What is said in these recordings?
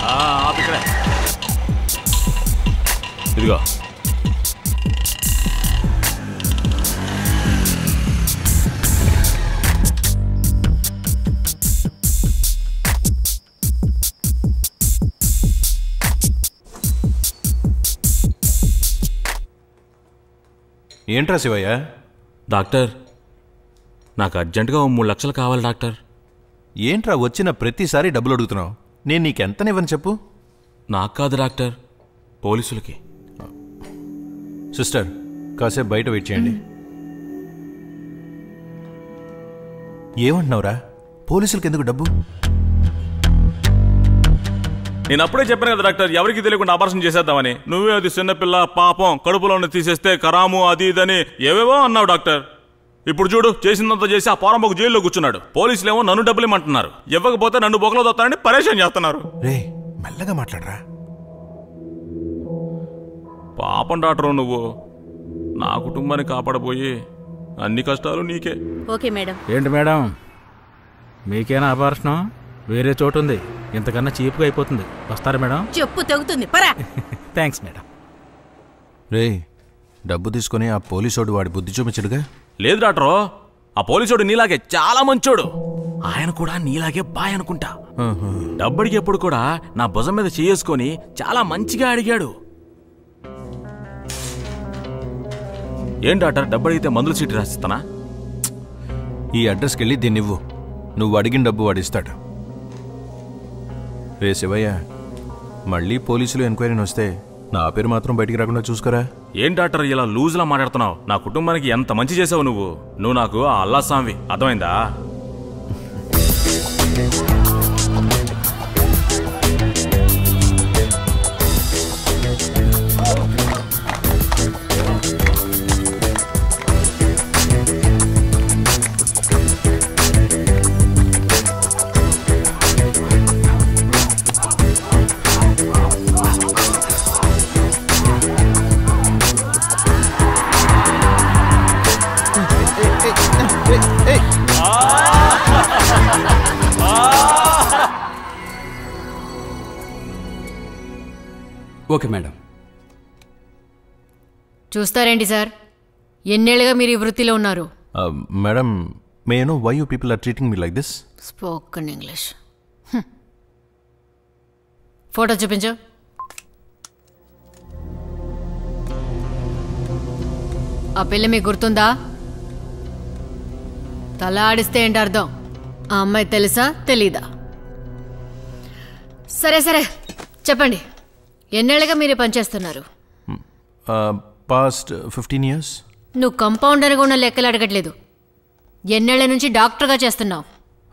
ఆ, ఆపు ఇక్కడే ఇదిగో ఏంట్రా శివయ్య డాక్టర్ నాకు అర్జెంటుగా ఓ మూడు లక్షలు కావాలి డాక్టర్ ఏంట్రా వచ్చిన ప్రతిసారి డబ్బులు అడుగుతున్నావు నేను నీకెంతనివ్వని చెప్పు నాకు కాదు డాక్టర్ పోలీసులకి సిస్టర్ కాసేపు బయట వెయిట్ చేయండి ఏమంటున్నావురా పోలీసులకి ఎందుకు డబ్బు నేను అప్పుడే చెప్పాను కదా డాక్టర్ ఎవరికి తెలియకుండా ఆపరేషన్ చేసేద్దామని నువ్వే అది చిన్నపిల్ల పాపం కడుపులో ఉన్న తీసేస్తే కరాము అది ఇదని ఏవేవో అన్నావు డాక్టర్ ఇప్పుడు చూడు చేసిందంతా చేసి ఆ పోరంబోకు జైల్లో కూర్చున్నాడు పోలీసులు ఏమో నన్ను డబ్బులు ఇమ్మంటున్నారు ఇవ్వకపోతే నన్ను బొక్కలో దొత్తానని పరేషాన్ చేస్తున్నారు రే మెల్లగా మాట్లాడరా పాపం డాక్టర్ నువ్వు నా కుటుంబాన్ని కాపాడబోయి అన్ని కష్టాలు నీకే ఓకే మేడం ఏంటి మేడం మీకేనా ఆపరేషను వేరే చోటు ఉంది ఇంతకన్నా చీప్గా అయిపోతుంది వస్తారా మేడం చెప్పు తెగుతుంది పరా థ్యాంక్స్ మేడం రే డబ్బు తీసుకొని ఆ పోలీసోడు వాడి బుద్ధి చూపించడుగా లేదు డాక్టర్ ఆ పోలీసుడు నీలాగే చాలా మంచోడు ఆయన కూడా నీలాగే బాయ్ అనుకుంటా డబ్బడికి ఎప్పుడు కూడా నా భుజం మీద చేసుకొని చాలా మంచిగా అడిగాడు ఏం డాక్టర్ డబ్బడిగితే మందులు చీటి రాసిస్తానా ఈ అడ్రస్కి వెళ్ళి దీన్ని ఇవ్వు నువ్వు అడిగిన డబ్బు వాడు ఇస్తాడు రే శివయ్య మళ్ళీ పోలీసులు ఎంక్వైరీని వస్తే నా పేరు మాత్రం బయటికి రాకుండా చూసుకోరా ఏం డాక్టర్ ఇలా లూజ్లా మాట్లాడుతున్నావు నా కుటుంబానికి ఎంత మంచి చేసావు నువ్వు నువ్వు నాకు ఆ అల్లా స్వామి అర్థమైందా ఓకే మేడం చూస్తారేంటి సార్ ఎన్నేళ్ళుగా మీరు ఈ వృత్తిలో ఉన్నారు madam may know why you people are treating me like this spoken English hmm. Photo చూపించు ఆ పిల్ల మీకు గుర్తుందా తల ఆడిస్తే ఏంటి అర్థం ఆ అమ్మాయి తెలుసా తెలీదా సరే సరే చెప్పండి ఎన్నేళ్ళుగా మీరు ఈ పని చేస్తున్నారు పాస్ట్ ఫిఫ్టీన్ ఇయర్స్ నువ్వు కంపౌండర్గా ఉన్న లెక్కలు అడగట్లేదు ఎన్నేళ్ల నుంచి డాక్టర్గా చేస్తున్నావు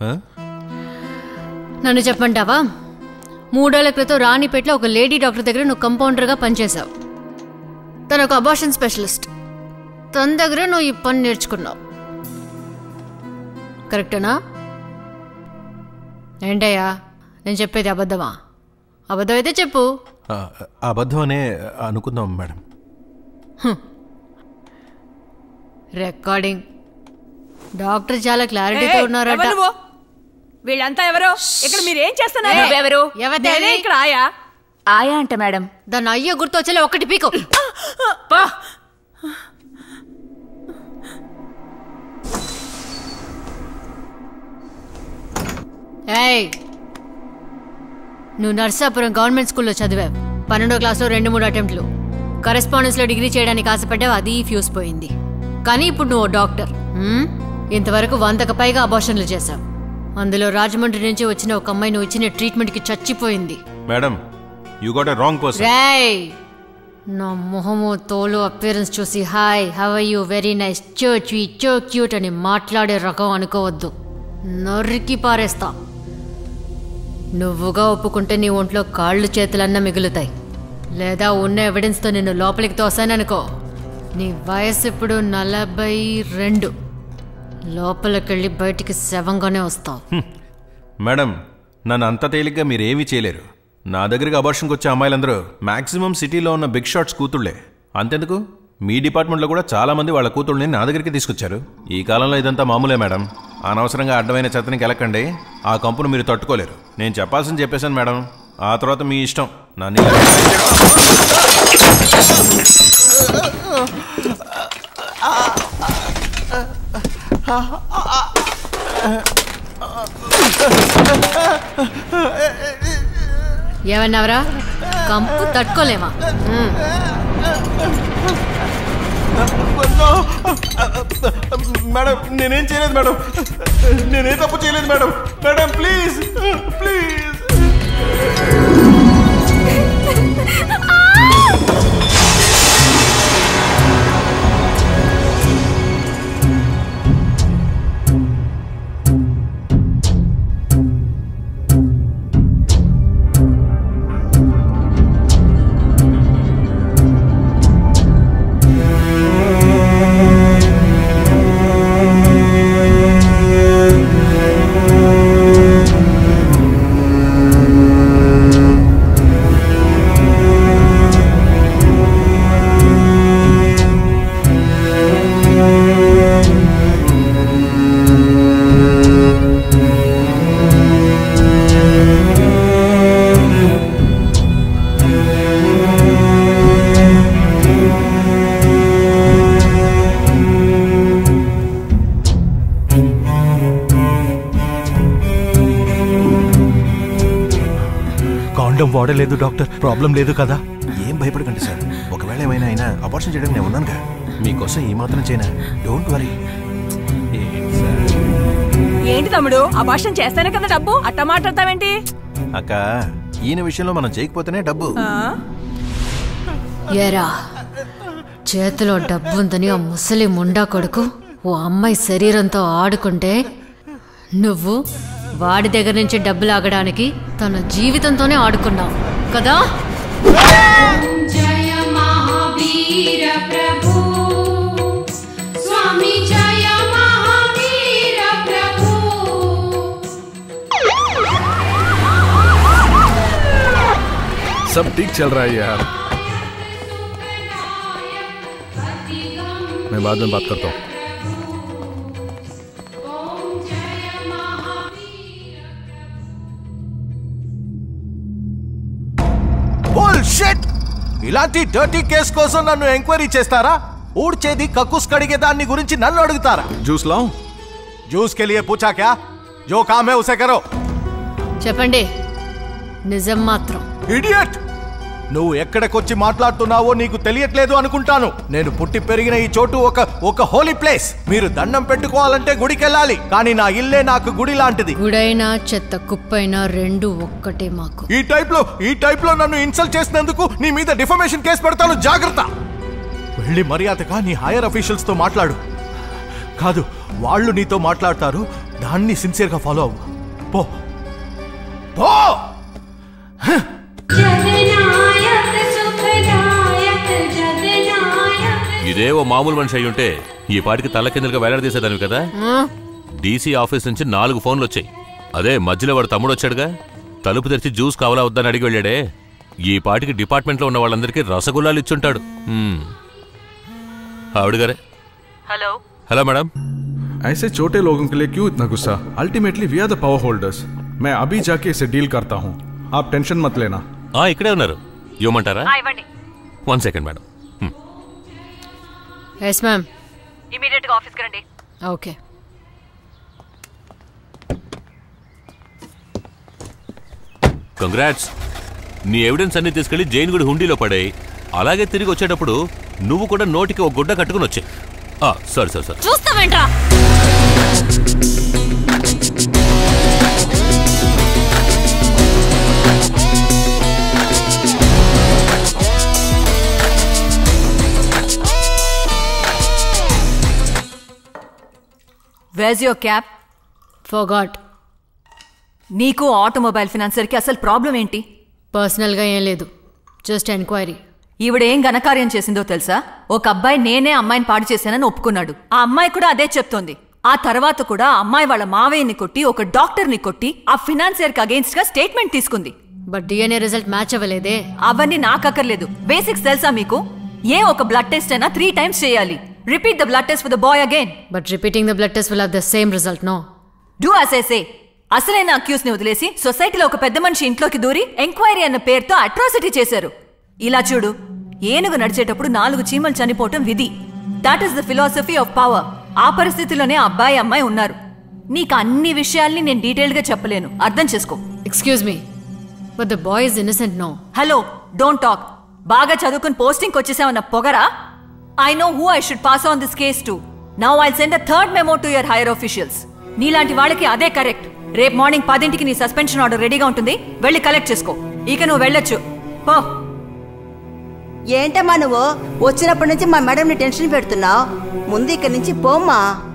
నన్ను చెప్పంటావా మూడేళ్ల క్రితం రాణిపేటలో ఒక లేడీ డాక్టర్ దగ్గర నువ్వు కంపౌండర్గా పనిచేశావు తను ఒక అబార్షన్ స్పెషలిస్ట్ తన దగ్గర నువ్వు ఈ పని నేర్చుకున్నావు కరెక్టేనా ఏంటయ్యా నేను చెప్పేది అబద్ధమా అబద్ధం అయితే చెప్పు అబద్ధం అనే అనుకుందాం మేడం రికార్డింగ్ డాక్టర్ చాలా క్లారిటీతో ఉన్నారట ఎవరు నువ్వు? వీళ్ళంతా ఎవరు ఇక్కడ మీరు ఏం చేస్తున్నారు ఏయ్, నువ్వెవరు ఎవరిది నేనే అది? ఇక్కడ ఆయా ఆయా అంట మేడం దాన్ని అయ్యో గుర్తొచ్చేలా ఒకటి పీకో పా ఏయ్ నువ్వు నర్సాపురం గవర్నమెంట్ స్కూల్లో చదివావు పన్నెండో క్లాస్లో రెండు మూడు అటెంప్ట్లు కరెస్పాండెన్స్లో డిగ్రీ చేయడానికి ఆశపడ్డావు అది ఫ్యూస్ పోయింది కానీ ఇప్పుడు నువ్వు ఓ డాక్టర్ హ్మ్? ఇంతవరకు వందకు పైగా అబార్షన్లు చేశావు అందులో రాజమండ్రి నుంచి వచ్చిన ఒక అమ్మాయి నువ్వు ఇచ్చిన ట్రీట్మెంట్కి చచ్చిపోయింది madam you got a wrong person రేయ్ నా మొహము తోలు అపియరెన్స్ చూసి hi how you very nice చో చీ చో క్యూట్ అని మాట్లాడే రకం అనుకోవద్దు నరికి పారేస్తా నువ్వుగా ఒప్పుకుంటే నీ ఒంట్లో కాళ్ళు చేతులన్నా మిగులుతాయి లేదా ఉన్న ఎవిడెన్స్తో నిన్ను లోపలికి తోసాననుకో నీ వయసు ఇప్పుడు నలభై రెండు లోపలికెళ్ళి బయటికి శవంగానే వస్తావు మేడం నన్ను అంత తేలిగ్గా మీరేమీ చేయలేరు నా దగ్గరికి అబార్షన్కి వచ్చే అమ్మాయిలందరూ మాక్సిమం సిటీలో ఉన్న బిగ్ షాట్స్ కూతుళ్లే అంతెందుకు మీ డిపార్ట్మెంట్లో కూడా చాలా మంది వాళ్ళ కూతుళ్ళని నా దగ్గరికి తీసుకొచ్చారు ఈ కాలంలో ఇదంతా మామూలే మేడం అనవసరంగా అడ్డమైన చెత్తని కెలకండి ఆ కంపును మీరు తట్టుకోలేరు నేను చెప్పాల్సింది చెప్పేశాను మేడం ఆ తర్వాత మీ ఇష్టం నా నీళ్ళ ఏమన్నావరా కంపు తట్టుకోలేమా మ్మ్. మేడం నేనేం చేయలేదు మేడం నేనే తప్పు చేయలేదు మేడం మేడం ప్లీజ్ ప్లీజ్ కాండం వాడలేదు డాక్టర్ ప్రాబ్లం లేదు కదా ఏం భయపడకండి సార్ ఒకవేళ ఏమైనా అయినా అబార్షన్ చేయడానికి నేను ఉన్నానుగా మీకోసం ఈ మాత్రం చేయనా డోంట్ వరీ ఏంటి తమ్ముడు అభాషణ చేస్తానే కదా డబ్బు అట్ట మాట్లాడతావేంటి అక్క ఈయన విషయంలో మనం చేయకపోతేనే డబ్బు ఆ? ఏరా చేతిలో డబ్బుందని ఆ ముసలి ముండా కొడుకు ఓ అమ్మాయి శరీరంతో ఆడుకుంటే నువ్వు వాడి దగ్గర నుంచి డబ్బు లాగడానికి తన జీవితంతోనే ఆడుకున్నావు కదా जय महावीर प्रभु स्वामी जय महावीर प्रभु सब ठीक चल रहा है यार मैं बाद में बात करता हूँ షిట్ ఇలాంటి డర్టీ కేస్ కోసం నన్ను ఎంక్వైరీ చేస్తారా ఊడ్చేది కక్కుస్ కడిగే దాన్ని గురించి నన్ను అడుగుతారా जूस लाऊं जूस के लिए पूछा क्या जो काम है उसे करो చెప్పండి నిజం మాత్రం ఇడియట్ నువ్వు ఎక్కడికొచ్చి మాట్లాడుతున్నావో నీకు తెలియట్లేదు అనుకుంటాను నేను పుట్టి పెరిగిన ఈ చోటు ఒక ఒక హోలీ ప్లేస్ మీరు దండం పెట్టుకోవాలంటే గుడికెళ్ళాలి కానీ నా ఇల్లే నాకు గుడి లాంటిది గుడైనా చెత్త కుప్పైనా రెండు ఒక్కటే మాకు ఈ టైప్ లో ఈ టైప్ లో నన్ను ఇన్సల్ట్ చేసినందుకు నీ మీద డిఫమేషన్ కేసు పెడతాను జాగ్రత్త వెళ్ళి మర్యాదగా నీ హైయర్ అఫీషియల్స్ తో మాట్లాడు కాదు వాళ్ళు నీతో మాట్లాడతారు దాన్ని సిన్సియర్ గా ఫాలో అవ్వు పో పో जगनायक सुखदायक जगनायक ఇదే ఓ మామూలు మనిషి అయి ఉంటే ఈ పాటికి తలకిందులుగా వేలాడదీసేదానివి కదా డీసీ ఆఫీస్ నుంచి నాలుగు ఫోన్లు వచ్చాయి అదే మధ్యలో వాడు తమ్ముడు వచ్చాడుగా తలుపు తెరిచి జ్యూస్ కావాలా వద్దని అడిగి వెళ్ళాడే ఈ పాటికి డిపార్ట్మెంట్లో ఉన్న వాళ్ళందరికీ రసగుల్లాలు ఇచ్చుంటాడు హ్మ్. ఆవిడ గారే హలో హలో మేడం ऐसे छोटे लोगों के लिए क्यों इतना गुस्सा ultimately we are the power holders मैं अभी जाके इसे डील करता हूँ आप टेंशन मत लेना ఆ ఇక్కడే ఉన్నారు ఇవ్వమంటారా ఇవ్వండి one second madam hmm. Yes ma'am immediate గా ఆఫీస్కి రండి ఓకే కంగ్రాట్స్ నీ ఎవిడెన్స్ అన్ని తీసుకెళ్లి జైన్ గుడి హుండీలో పడాయి అలాగే తిరిగి వచ్చేటప్పుడు నువ్వు కూడా నోటికి ఒక గుడ్డ కట్టుకుని వచ్చాయి సారీ సారీ సారీ చూస్తావేంట్రా వేజ్ యువర్ క్యాప్ ఫోగాట్ నీకు ఆటోమొబైల్ ఫినాన్సర్కి అసలు ప్రాబ్లం ఏంటి పర్సనల్గా ఏం లేదు జస్ట్ ఎంక్వైరీ ఈవిడ ఏం ఘనకార్యం చేసిందో తెలుసా ఒక అబ్బాయి నేనే అమ్మాయిని పాడు చేశానని ఒప్పుకున్నాడు ఆ అమ్మాయి కూడా అదే చెప్తోంది ఆ తర్వాత కూడా ఆ అమ్మాయి వాళ్ళ మావయ్యని కొట్టి ఒక డాక్టర్ని కొట్టి ఆ ఫినాన్సియర్ కి అగేన్స్ట్ గా స్టేట్మెంట్ తీసుకుంది బట్ డిఎన్ఏ రిజల్ట్ మ్యాచ్ అవ్వలేదే అవన్నీ నాకు అక్కర్లేదు బేసిక్స్ తెలుసా మీకు ఏ ఒక బ్లడ్ టెస్ట్ అయినా త్రీ టైమ్స్ చేయాలి repeat the blood test for the boy again but repeating the blood test will have the same result no do as I say అసలైన అక్యూస్ ని వదిలేసి సొసైటీలో ఒక పెద్ద మనిషి ఇంట్లోకి దూరి ఎంక్వైరీ అన్న పేరుతో అట్రాసిటీ చేశారు ఇలా చూడు ఏనుగు నడిచేటప్పుడు నాలుగు చీమలు చనిపోవటం విధి that is the philosophy of power ఆ పరిస్థితిలోనే ఆ అబ్బాయి అమ్మాయి ఉన్నారు నీకు అన్ని విషయాల్ని నేను డీటెయిల్ గా చెప్పలేను అర్థం చేసుకో excuse me but the boy is innocent no hello don't talk బాగా చదువుకుని పోస్టింగ్ వచ్చేసామన్న పొగరా I know who I should pass on this case to now I send the third memo to your higher officials నీలాంటి వాళ్ళకి అదే correct రేపు morning పదింటికి నీ సస్పెన్షన్ ఆర్డర్ రెడీగా ఉంటుంది వెళ్ళి కలెక్ట్ చేసుకో ఇక నువ్వు వెళ్ళొచ్చు పో ఏంటమ్మా నువ్వు వచ్చినప్పటి నుంచి మా మేడంని టెన్షన్ పెడుతున్నావు ముందు ఇక్కడి నుంచి పోమ్మా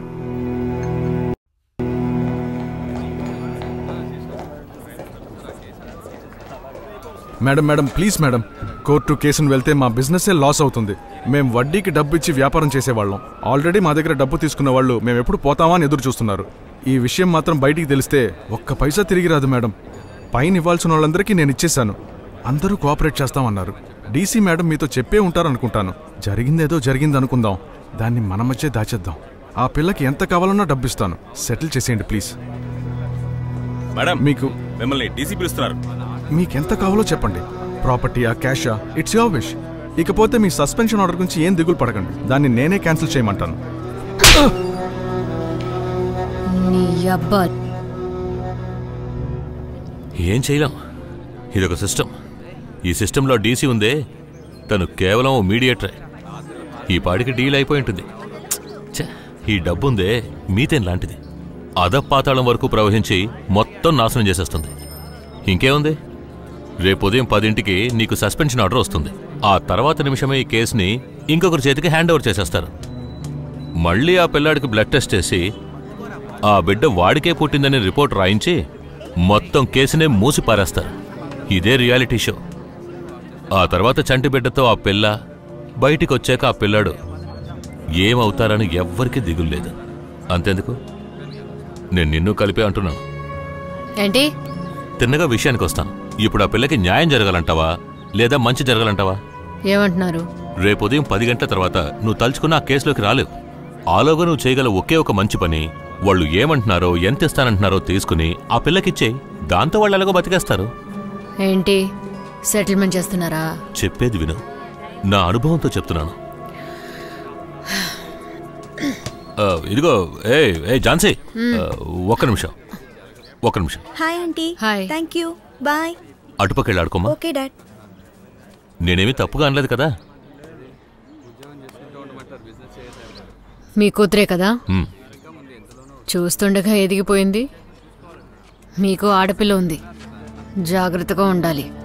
madam madam please madam court కేసును వెళ్తే మా బిజినెస్సే లాస్ అవుతుంది మేము వడ్డీకి డబ్బు ఇచ్చి వ్యాపారం చేసేవాళ్ళం ఆల్రెడీ మా దగ్గర డబ్బు తీసుకున్న వాళ్ళు మేము ఎప్పుడు పోతామా అని ఎదురు చూస్తున్నారు ఈ విషయం మాత్రం బయటికి తెలిస్తే ఒక్క పైసా తిరిగి రాదు మేడం పైన ఇవ్వాల్సిన వాళ్ళందరికీ నేను ఇచ్చేశాను అందరూ కోఆపరేట్ చేస్తామన్నారు డీసీ మేడం మీతో చెప్పే ఉంటారనుకుంటాను జరిగిందేదో జరిగింది అనుకుందాం దాన్ని మన మధ్య దాచేద్దాం ఆ పిల్లకి ఎంత కావాలన్నా డబ్బిస్తాను సెటిల్ చేసేయండి ప్లీజ్ మేడం మీకు మిమ్మల్ని డీసీ పిలుస్తున్నారు మీకెంత కావాలో చెప్పండి ప్రాపర్టీయా క్యాషా ఇట్స్ యువర్ విష్ ఇకపోతే మీ సస్పెన్షన్ ఆర్డర్ గురించి ఏం దిగులు పడకండి దాన్ని నేనే క్యాన్సిల్ చేయమంటాను నీ అబ్బా ఏం చేయలేం ఇదొక సిస్టమ్ ఈ సిస్టంలో డీసీ ఉందే తను కేవలం ఓ మీడియేటరే ఈ పాడికి డీల్ అయిపోయి ఉంటుంది ఛ, ఈ డబ్బుందే మీతేం లాంటిది అధపాతాళం వరకు ప్రవహించి మొత్తం నాశనం చేసేస్తుంది ఇంకేముంది రేపు ఉదయం పదింటికి నీకు సస్పెన్షన్ ఆర్డర్ వస్తుంది ఆ తర్వాత నిమిషమే ఈ కేసుని ఇంకొకరి చేతికి హ్యాండ్ ఓవర్ చేసేస్తారు మళ్ళీ ఆ పిల్లాడికి బ్లడ్ టెస్ట్ చేసి ఆ బిడ్డ వాడికే పుట్టిందని రిపోర్ట్ రాయించి మొత్తం కేసునే మూసి పారేస్తారు ఇదే రియాలిటీ షో ఆ తర్వాత చంటి బిడ్డతో ఆ పిల్ల బయటికి వచ్చాక ఆ పిల్లాడు ఏమవుతారని ఎవ్వరికీ దిగులేదు అంతెందుకు నేను నిన్ను కలిపి అంటున్నాను ఏంటి తిన్నగా విషయానికి వస్తాను ఇప్పుడు ఆ పిల్లకి న్యాయం జరగాలంటావా లేదా మంచి జరగాలంటావా ఏమంటున్నారు రేపు ఉదయం పది గంటల తర్వాత నువ్వు తలుచుకున్న ఆ కేసులోకి రాలేవు ఆలోగా నువ్వు చేయగల ఒకే ఒక మంచి పని వాళ్ళు ఏమంటున్నారో ఎంత ఇస్తానంటున్నారో తీసుకుని ఆ పిల్లకిచ్చేయి దాంతో వాళ్ళు ఎలాగో బతికేస్తారు ఏంటి సెటిల్మెంట్ చేస్తున్నారా చెప్పేది విను నా అనుభవంతో చెప్తున్నాను ఆ, ఇదిగో ఏ ఏ ఝాన్సీ ఆ, ఒక్క నిమిషం ఒక్క నిమిషం hi aunty hi thank you bye అటుపకెళ్ళి ఆడుకోమా ఓకే డాడ్ నేనేమీ తప్పుగా అనలేదు కదా మీ కూతురే కదా ఉమ్, చూస్తుండగా ఎదిగిపోయింది మీకు ఆడపిల్ల ఉంది జాగ్రత్తగా ఉండాలి